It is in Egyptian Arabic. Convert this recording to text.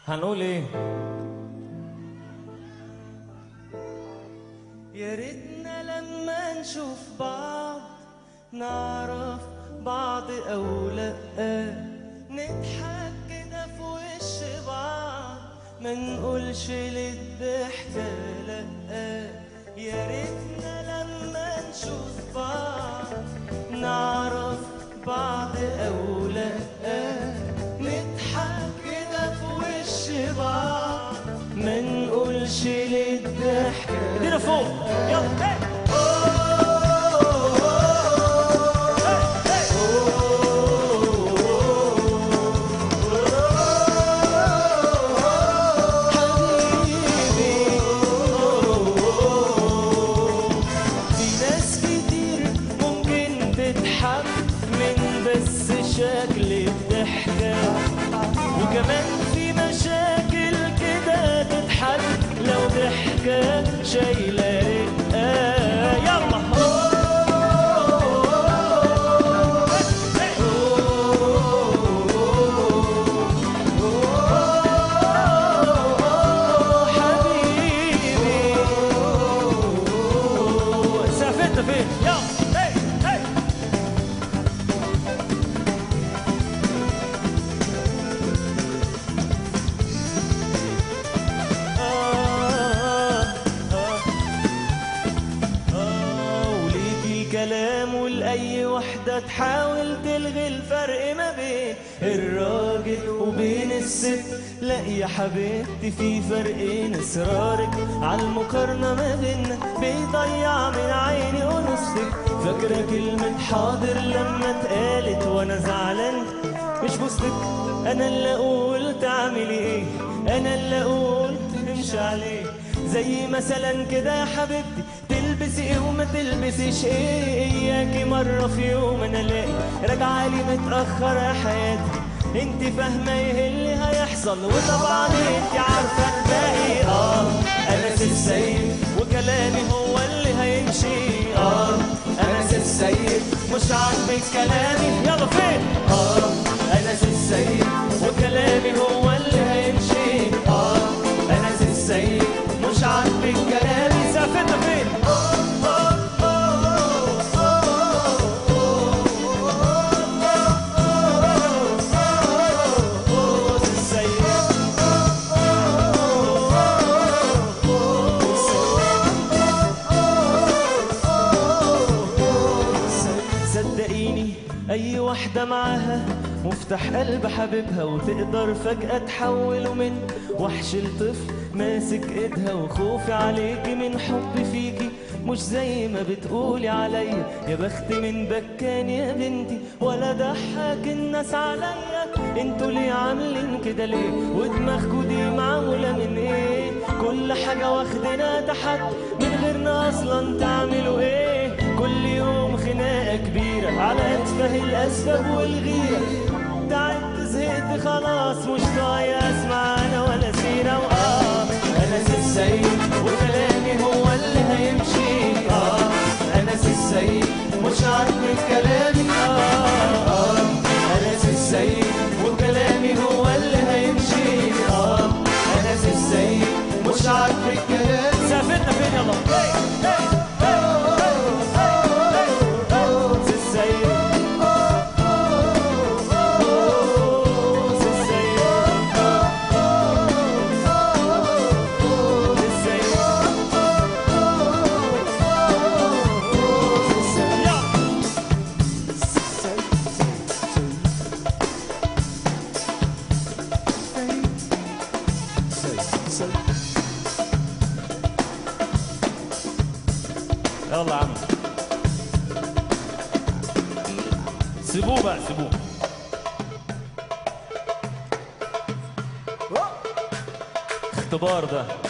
هنقول ايه يا ريتنا لما نشوف بعض نعرف بعض او لا نضحك كده في وش بعض ما نقولش للضحكة لا يا ريتنا لما نشوف بعض نعرف بعض او لا نضحك كده في وش بعض ما نقولش للضحكة ايدينا فوق يلا هي. في ناس كتير ممكن تضحك من بس شكل الضحكة وكمان في مشاكل كده تضحك لو ضحكة شايلة رقة يلا حبيبي سقفتنا فين يلا هي هي آه آه آه وليكي الكلام ولأي وحدة تحاول تلغي الفرق ما بين الراجل وبين الست لا يا حبيبتي في فرقين إصرارك على المقارنة ما بيننا بيضيع من عيني أنوثتك فاكرة كلمة حاضر لما اتقالت وأنا زعلان مش بوستك أنا اللي أقول تعملي إيه أنا اللي أقول تمشي عليه زي مثلا كده يا حبيبتي تلبسي ايه وما تلبسيش ايه اياكي مرة في يوم انا الاقي راجعة لي متأخرة يا حياتي انت فاهمة ايه اللي هيحصل وطبعا انت عارفة الباقي اه انا سي السيد وكلامي هو اللي هيمشي اه انا سي السيد مش عاجبك كلامي يلا فين اه انا سي السيد وكلامي هو اللي هيمشي اه انا سي السيد مش عاجبك كلامي سقفتنا فين سي السيد صدقيني اي واحدة معاها مفتاح قلب حبيبها وتقدر فجأة تحوله من وحش لطفل ماسك ايدها وخوفي عليكي من حبي فيكي مش زي ما بتقولي عليا يا بخت من بكان يا بنتي ولا ضحك الناس عليا انتوا ليه عاملين كده ليه ودماغكوا دي معمولة من ايه كل حاجة واخدنا تحت من غيرنا اصلا تعملوا ايه كل يوم خناقة كبيرة على أتفه الأسباب والغيرة تعبت زهقت خلاص مش طايق أسمع أنا ولا سيرة وآه أنا سي السيد وكلامي هو اللي هيمشي آه أنا سي السيد مش عاجبك كلامي آه آه أنا سي السيد وكلامي هو اللي هيمشي آه أنا سي السيد مش عاجبك كلامي سقفتنا فين يلا هي هي سي السيد سي السيد سي السيد يلا يلا يا عم سيبوه بقى سيبوه اختبار ده